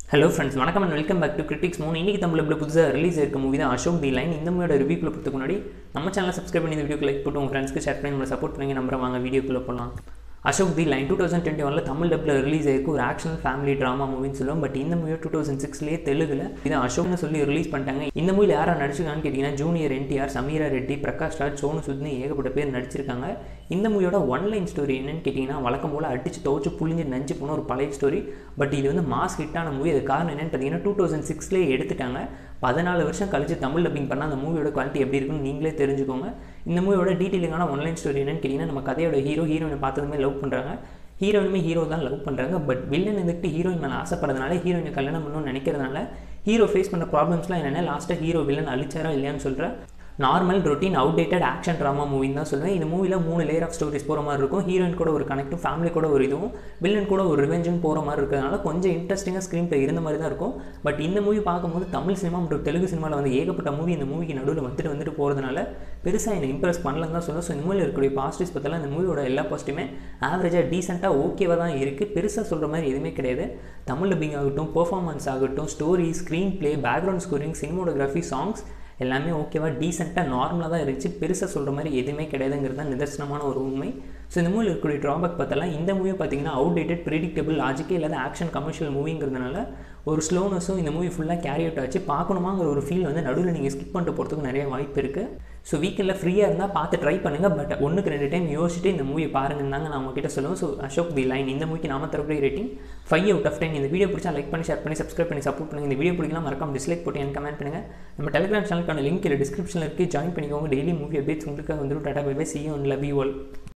hello friends வணக்கம் and welcome back to critics மூணு இன்றைக்கி தமிழில் புதுசாக ரிலீஸ் இருக்க மூவி தான் அசோக் தி லைன் இந்த மூவியோட ரிவ்யூக்குள்ள போகிறதுக்கு முன்னாடி நம்ம சேனலை சப்ஸ்கிரைப் பண்ணி இந்த வீடியோக்கு லைக் போட்டு உங்கள் ஃப்ரெண்ட்ஸ்க்கு ஷேர் பண்ணி நம்மளை சப்போர்ட் பண்ணி நம்புற வாங்க வீடியோக்குள்ளே போகலாம் Ashok the line two thousand twenty ஒனில் தமிழ் டப்பில் ரிலீஸ் ஆயிருக்கு ஒரு ஆக்ஷன் ஃபேமிலி ட்ராமா மூவின்னு சொல்லுவோம் பட் இந்த மூவி டூ தௌசண்ட் சிக்ஸ்லேயே தெலுங்குல இது அசோக்னு சொல்லி ரிலீஸ் பண்ணிட்டாங்க இந்த மூவியில் யாரா நடிச்சிருக்கான்னு கேட்டிங்கன்னா ஜூனியர் என்டிஆர் சமீரா ரெட்டி பிரகாஷ் ராஜ் சோனு சுத்னி ஏகப்பட்ட பேர் நடிச்சிருக்காங்க இந்த மூவியோட ஒன் லைன் ஸ்டோரி என்னன்னு கேட்டிங்கன்னா வழக்கம் போல் அடிச்சு துவச்சு புளிஞ்சு நஞ்சு போன ஒரு பழைய ஸ்டோரி பட் இது வந்து மாஸ் ஹிட்டான மூவி அது காரணம் என்னன்னு பார்த்தீங்கன்னா டூ தௌசண்ட் சிக்ஸ்லேயே எடுத்துட்டாங்க பதினாலு வருஷம் கழிச்சு தமிழ் டப்பிங் பண்ணால் அந்த மூவியோட குவாலிட்டி எப்படி இருக்குன்னு நீங்களே தெரிஞ்சுக்கோங்க இந்த மூவியோட டீட்டெயிலிங்கான ஒன்லைன் ஸ்டோரி என்னன்னு கேட்டிங்கன்னா நம்ம கதையோட ஹீரோ ஹீரோயினை பார்த்ததுமே லவ் பண்ணுறாங்க ஹீரோயினுமே ஹீரோ தான் லவ் பண்ணுறாங்க பட் வில்லன் இருந்துட்டு ஹீரோயின் மேலே ஆசைப்படுறதுனால ஹீரோயினை கல்யாணம் பண்ணணும்னு நினைக்கிறதுனால ஹீரோ ஃபேஸ் பண்ணுற ப்ராப்ளம்ஸ்லாம் என்னென்ன லாஸ்ட்டாக ஹீரோ வில்லன் அழிச்சாரா இல்லையான்னு சொல்கிற normal routine outdated action drama மூவின்னு தான் சொல்லுவேன் இந்த மூவியில் மூணு லேயர் ஆஃப் ஸ்டோரிஸ் போகிற மாதிரி இருக்கும் ஹீரோயின் கூட ஒரு கனெக்டும் ஃபேமிலி கூட ஒரு இதுவும் வில்லன் கூட ஒரு ரிவெஞ்சும் போகிற மாதிரி இருக்கிறதுனால கொஞ்சம் இன்ட்ரெஸ்டிங்காக ஸ்க்ரீன் பிளே இருந்த மாதிரி தான் இருக்கும் பட் இந்த மூவி பார்க்கும்போது தமிழ் சினிமா மற்றும் தெலுங்கு சினிமாவில் வந்து ஏகப்பட்ட மூவி இந்த மூவிக்கு நடுவில் வந்துட்டு வந்துட்டு போகிறதுனால பெருசாக என்னை இம்ப்ரெஸ் பண்ணலன்னு தான் சொல்லுவேன் ஸோ இந்த மூவியில் இருக்கக்கூடிய பாசிட்டிவ்ஸ் பற்றிலாம் இந்த மூவியோட எல்லா பாசிட்டிவுமே ஆவரேஜாக டீசெண்டாக ஓகேவாக தான் இருக்குது பெருசாக சொல்கிற மாதிரி எதுவுமே கிடையாது தமிழ் டப்பிங் ஆகட்டும் பெர்ஃபார்மன்ஸ் ஆகட்டும் story screenplay background scoring cinematography songs எல்லாமே ஓகேவா டீசெண்டாக நார்மலாக தான் இருந்துச்சு பெருசாக சொல்கிற மாதிரி எதுவுமே கிடையாதுங்கிறது தான் நிதர்சனமான ஒரு உண்மை ஸோ இந்த மூவியில் இருக்கக்கூடிய ட்ராபேக் பார்த்தலாம் இந்த மூவி பார்த்தீங்கன்னா அவுடேட்டட் ப்ரிடிக்டபிள் லாஜிக்கே இல்லாத ஆக்ஷன் கமர்ஷியல் மூவிங்கிறதுனால ஒரு ஸ்லோனஸும் இந்த மூவி ஃபுல்லாக கேரி அவுட் ஆச்சு பார்க்கணுமாங்கிற ஒரு ஃபீல் வந்து நடுவில் நீங்கள் ஸ்கிப் பண்ணிட்டு போகிறதுக்கு நிறைய வாய்ப்பு இருக்குது ஸோ வீக்கெண்டில் ஃப்ரீயாக இருந்தால் பார்த்து ட்ரை பண்ணுங்கள் பட் ஒன்றுக்கு ரெண்டு டைம் யோசிச்சுட்டு இந்த மூவி பாருங்கன்னு தாங்க நான் உங்ககிட்ட சொல்லுவேன் ஸோ அசோக் தி லைன் இந்த மூவிக்கு நாம தரக்கூடிய rating five out of ten இந்த வீடியோ பிடிச்சா லைக் பண்ணி ஷேர் பண்ணி சப்ஸ்கிரைப் பண்ணி சப்போர்ட் பண்ணுங்கள் இந்த வீடியோ பிடிக்கலாம் மறக்காம டிஸ்லைக் போட்டு எனக்கு கமெண்ட் பண்ணுங்கள் நம்ம டெலிகிராம் சேனலுக்கான லிங்க் டிஸ்கிரிப்ஷனில் இருக்குது ஜாயின் பண்ணிக்கோங்க டெய்லி மூவி அப்டேட்ஸ் உங்களுக்கு வந்துடும் டாட்டா பை பை சி ஒன் லவ் யூ ஆல்